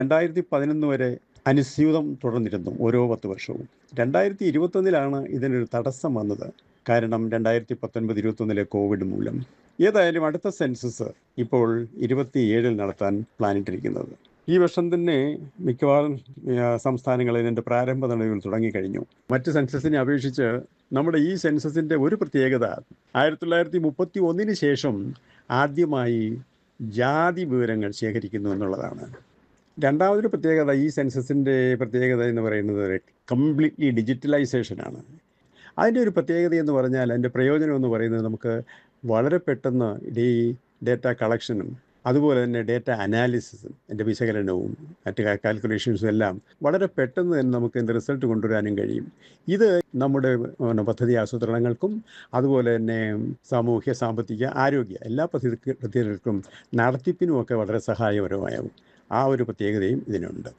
രണ്ടായിരത്തി പതിനൊന്ന് വരെ അനുസ്യൂതം തുടർന്നിരുന്നു ഓരോ പത്ത് വർഷവും രണ്ടായിരത്തി ഇരുപത്തൊന്നിലാണ് ഇതിനൊരു തടസ്സം വന്നത് കാരണം രണ്ടായിരത്തി പത്തൊൻപത് ഇരുപത്തൊന്നിലെ കോവിഡ് മൂലം ഏതായാലും അടുത്ത സെൻസസ് ഇപ്പോൾ ഇരുപത്തിയേഴിൽ നടത്താൻ പ്ലാനിട്ടിരിക്കുന്നത് ഈ വർഷം തന്നെ മിക്കവാറും ആ, സംസ്ഥാനങ്ങളിൽ ഇതിൻ്റെ പ്രാരംഭ നടപടികൾ തുടങ്ങിക്കഴിഞ്ഞു മറ്റ് സെൻസസിനെ അപേക്ഷിച്ച് നമ്മുടെ ഈ സെൻസസിൻ്റെ ഒരു പ്രത്യേകത ആയിരത്തി തൊള്ളായിരത്തി മുപ്പത്തി ഒന്നിന് ശേഷം ആദ്യമായി ജാതി വിവരങ്ങൾ ശേഖരിക്കുന്നു എന്നുള്ളതാണ് രണ്ടാമതൊരു പ്രത്യേകത ഈ സെൻസസിൻ്റെ പ്രത്യേകത എന്ന് പറയുന്നത് കംപ്ലീറ്റ്ലി ഡിജിറ്റലൈസേഷനാണ് അതിൻ്റെ ഒരു പ്രത്യേകത എന്ന് പറഞ്ഞാൽ അതിൻ്റെ പ്രയോജനം എന്ന് പറയുന്നത് നമുക്ക് വളരെ പെട്ടെന്ന് ഈ ഡേറ്റ കളക്ഷനും അതുപോലെ തന്നെ ഡേറ്റ അനാലിസിസും അതിൻ്റെ വിശകലനവും മറ്റ് കാൽക്കുലേഷൻസും എല്ലാം വളരെ പെട്ടെന്ന് തന്നെ നമുക്ക് ഇതിൻ്റെ റിസൾട്ട് കൊണ്ടുവരാനും കഴിയും ഇത് നമ്മുടെ പിന്നെ, പദ്ധതി ആസൂത്രണങ്ങൾക്കും അതുപോലെ തന്നെ സാമൂഹ്യ സാമ്പത്തിക ആരോഗ്യ എല്ലാ പദ്ധതി പദ്ധതികൾക്കും നടത്തിപ്പിനുമൊക്കെ വളരെ സഹായകരമാകും ആ ഒരു പ്രത്യേകതയും ഇതിനുണ്ട്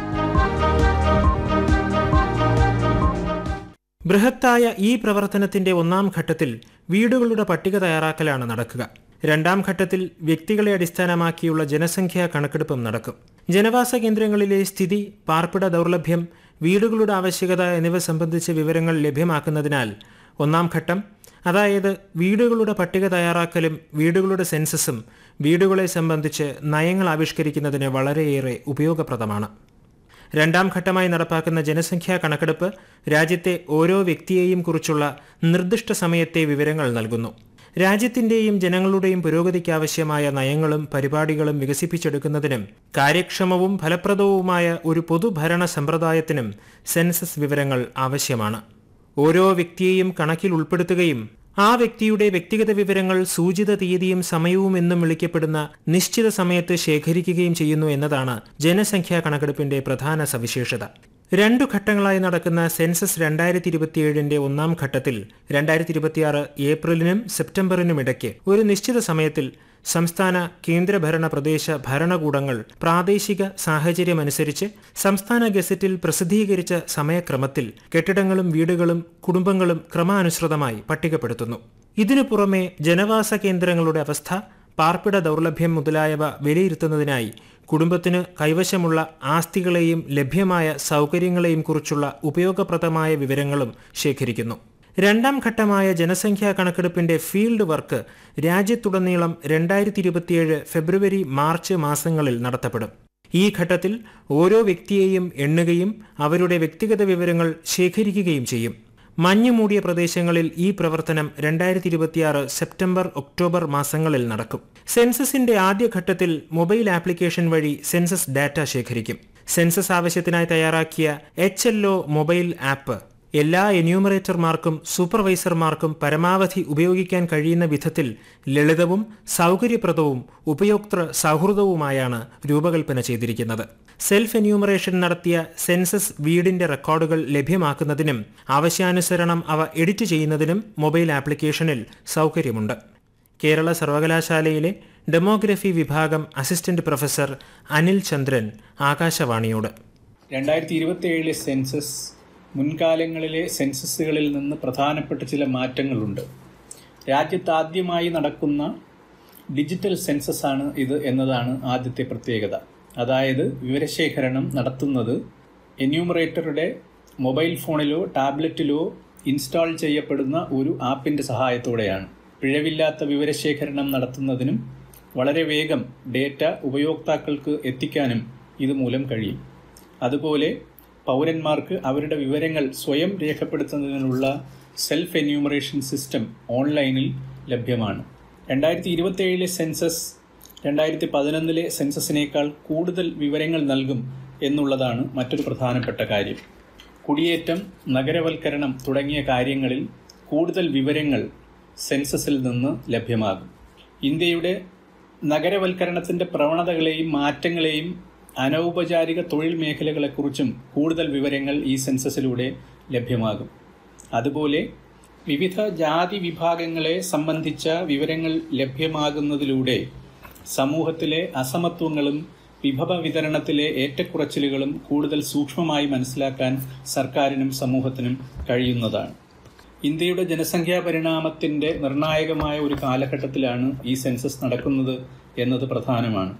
ബൃഹത്തായ ഈ പ്രവർത്തനത്തിന്റെ ഒന്നാം ഘട്ടത്തിൽ വീടുകളുടെ പട്ടിക തയ്യാറാക്കലാണ് നടക്കുക രണ്ടാം ഘട്ടത്തിൽ വ്യക്തികളെ അടിസ്ഥാനമാക്കിയുള്ള ജനസംഖ്യാ കണക്കെടുപ്പും നടക്കും ജനവാസ കേന്ദ്രങ്ങളിലെ സ്ഥിതി പാർപ്പിട ദൗർലഭ്യം വീടുകളുടെ ആവശ്യകത എന്നിവ സംബന്ധിച്ച വിവരങ്ങൾ ലഭ്യമാക്കുന്നതിനാൽ ഒന്നാം ഘട്ടം അതായത് വീടുകളുടെ പട്ടിക തയ്യാറാക്കലും വീടുകളുടെ സെൻസസും വീടുകളെ സംബന്ധിച്ച് നയങ്ങൾ ആവിഷ്കരിക്കുന്നതിന് വളരെയേറെ ഉപയോഗപ്രദമാണ് രണ്ടാം ഘട്ടമായി നടപ്പാക്കുന്ന ജനസംഖ്യാ കണക്കെടുപ്പ് രാജ്യത്തെ ഓരോ വ്യക്തിയെയും കുറിച്ചുള്ള നിർദ്ദിഷ്ട സമയത്തെ വിവരങ്ങൾ നൽകുന്നു രാജ്യത്തിന്റെയും ജനങ്ങളുടെയും പുരോഗതിക്കാവശ്യമായ നയങ്ങളും പരിപാടികളും വികസിപ്പിച്ചെടുക്കുന്നതിനും കാര്യക്ഷമവും ഫലപ്രദവുമായ ഒരു പൊതുഭരണ സമ്പ്രദായത്തിനും സെൻസസ് വിവരങ്ങൾ ആവശ്യമാണ് ഓരോ വ്യക്തിയെയും കണക്കിൽ ഉൾപ്പെടുത്തുകയും ആ വ്യക്തിയുടെ വ്യക്തിഗത വിവരങ്ങൾ സൂചിത തീയതിയും സമയവും എന്നും വിളിക്കപ്പെടുന്ന നിശ്ചിത സമയത്ത് ശേഖരിക്കുകയും ചെയ്യുന്നു എന്നതാണ് ജനസംഖ്യാ കണക്കെടുപ്പിന്റെ പ്രധാന സവിശേഷത രണ്ടു ഘട്ടങ്ങളായി നടക്കുന്ന സെൻസസ് രണ്ടായിരത്തി ഇരുപത്തിയേഴിന്റെ ഒന്നാം ഘട്ടത്തിൽ രണ്ടായിരത്തി ഇരുപത്തിയാറ് ഏപ്രിലിനും സെപ്റ്റംബറിനും ഇടയ്ക്ക് ഒരു നിശ്ചിത സമയത്തിൽ സംസ്ഥാന കേന്ദ്രഭരണ പ്രദേശ ഭരണകൂടങ്ങൾ പ്രാദേശിക സാഹചര്യമനുസരിച്ച് സംസ്ഥാന ഗസറ്റിൽ പ്രസിദ്ധീകരിച്ച സമയക്രമത്തിൽ കെട്ടിടങ്ങളും വീടുകളും കുടുംബങ്ങളും ക്രമാനുസൃതമായി പട്ടികപ്പെടുത്തുന്നു ഇതിനു പുറമെ ജനവാസ കേന്ദ്രങ്ങളുടെ അവസ്ഥ പാർപ്പിട ദൗർലഭ്യം മുതലായവ വിലയിരുത്തുന്നതിനായി കുടുംബത്തിന് കൈവശമുള്ള ആസ്തികളെയും ലഭ്യമായ സൗകര്യങ്ങളെയും കുറിച്ചുള്ള ഉപയോഗപ്രദമായ വിവരങ്ങളും ശേഖരിക്കുന്നു രണ്ടാം ഘട്ടമായ ജനസംഖ്യാ കണക്കെടുപ്പിന്റെ ഫീൽഡ് വർക്ക് രാജ്യത്തുടനീളം രണ്ടായിരത്തി ഇരുപത്തിയേഴ് ഫെബ്രുവരി മാർച്ച് മാസങ്ങളിൽ നടത്തപ്പെടും ഈ ഘട്ടത്തിൽ ഓരോ വ്യക്തിയെയും എണ്ണുകയും അവരുടെ വ്യക്തിഗത വിവരങ്ങൾ ശേഖരിക്കുകയും ചെയ്യും മഞ്ഞു മൂടിയ പ്രദേശങ്ങളിൽ ഈ പ്രവർത്തനം രണ്ടായിരത്തി ഇരുപത്തിയാറ് സെപ്റ്റംബർ ഒക്ടോബർ മാസങ്ങളിൽ നടക്കും സെൻസസിന്റെ ആദ്യഘട്ടത്തിൽ മൊബൈൽ ആപ്ലിക്കേഷൻ വഴി സെൻസസ് ഡാറ്റ ശേഖരിക്കും സെൻസസ് ആവശ്യത്തിനായി തയ്യാറാക്കിയ എച്ച് മൊബൈൽ ആപ്പ് എല്ലാ എന്യൂമറേറ്റർമാർക്കും സൂപ്പർവൈസർമാർക്കും പരമാവധി ഉപയോഗിക്കാൻ കഴിയുന്ന വിധത്തിൽ ലളിതവും സൗകര്യപ്രദവും ഉപയോക്തൃ സൗഹൃദവുമായാണ് രൂപകൽപ്പന ചെയ്തിരിക്കുന്നത് സെൽഫ് എന്യൂമറേഷൻ നടത്തിയ സെൻസസ് വീടിന്റെ റെക്കോർഡുകൾ ലഭ്യമാക്കുന്നതിനും ആവശ്യാനുസരണം അവ എഡിറ്റ് ചെയ്യുന്നതിനും മൊബൈൽ ആപ്ലിക്കേഷനിൽ സൗകര്യമുണ്ട് കേരള സർവകലാശാലയിലെ ഡെമോഗ്രഫി വിഭാഗം അസിസ്റ്റന്റ് പ്രൊഫസർ അനിൽ ചന്ദ്രൻ ആകാശവാണിയോട് രണ്ടായിരത്തി ഇരുപത്തിയേഴിലെ സെൻസസ് മുൻകാലങ്ങളിലെ സെൻസസുകളിൽ നിന്ന് പ്രധാനപ്പെട്ട ചില മാറ്റങ്ങളുണ്ട് രാജ്യത്ത് ആദ്യമായി നടക്കുന്ന ഡിജിറ്റൽ സെൻസസ് ആണ് ഇത് എന്നതാണ് ആദ്യത്തെ പ്രത്യേകത അതായത് വിവരശേഖരണം നടത്തുന്നത് എന്യൂമറേറ്ററുടെ മൊബൈൽ ഫോണിലോ ടാബ്ലറ്റിലോ ഇൻസ്റ്റാൾ ചെയ്യപ്പെടുന്ന ഒരു ആപ്പിൻ്റെ സഹായത്തോടെയാണ് പിഴവില്ലാത്ത വിവരശേഖരണം നടത്തുന്നതിനും വളരെ വേഗം ഡേറ്റ ഉപയോക്താക്കൾക്ക് എത്തിക്കാനും ഇതുമൂലം കഴിയും അതുപോലെ പൗരന്മാർക്ക് അവരുടെ വിവരങ്ങൾ സ്വയം രേഖപ്പെടുത്തുന്നതിനുള്ള സെൽഫ് എന്യൂമറേഷൻ സിസ്റ്റം ഓൺലൈനിൽ ലഭ്യമാണ് രണ്ടായിരത്തി ഇരുപത്തിയേഴിലെ സെൻസസ് രണ്ടായിരത്തി പതിനൊന്നിലെ സെൻസസിനേക്കാൾ കൂടുതൽ വിവരങ്ങൾ നൽകും എന്നുള്ളതാണ് മറ്റൊരു പ്രധാനപ്പെട്ട കാര്യം കുടിയേറ്റം നഗരവൽക്കരണം തുടങ്ങിയ കാര്യങ്ങളിൽ കൂടുതൽ വിവരങ്ങൾ സെൻസസിൽ നിന്ന് ലഭ്യമാകും ഇന്ത്യയുടെ നഗരവൽക്കരണത്തിൻ്റെ പ്രവണതകളെയും മാറ്റങ്ങളെയും അനൗപചാരിക തൊഴിൽ മേഖലകളെക്കുറിച്ചും കൂടുതൽ വിവരങ്ങൾ ഈ സെൻസസിലൂടെ ലഭ്യമാകും അതുപോലെ വിവിധ ജാതി വിഭാഗങ്ങളെ സംബന്ധിച്ച വിവരങ്ങൾ ലഭ്യമാകുന്നതിലൂടെ സമൂഹത്തിലെ അസമത്വങ്ങളും വിഭവ വിതരണത്തിലെ ഏറ്റക്കുറച്ചിലുകളും കൂടുതൽ സൂക്ഷ്മമായി മനസ്സിലാക്കാൻ സർക്കാരിനും സമൂഹത്തിനും കഴിയുന്നതാണ് ഇന്ത്യയുടെ ജനസംഖ്യാ പരിണാമത്തിൻ്റെ നിർണായകമായ ഒരു കാലഘട്ടത്തിലാണ് ഈ സെൻസസ് നടക്കുന്നത് എന്നത് പ്രധാനമാണ്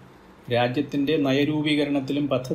രാജ്യത്തിൻ്റെ നയരൂപീകരണത്തിലും പദ്ധതി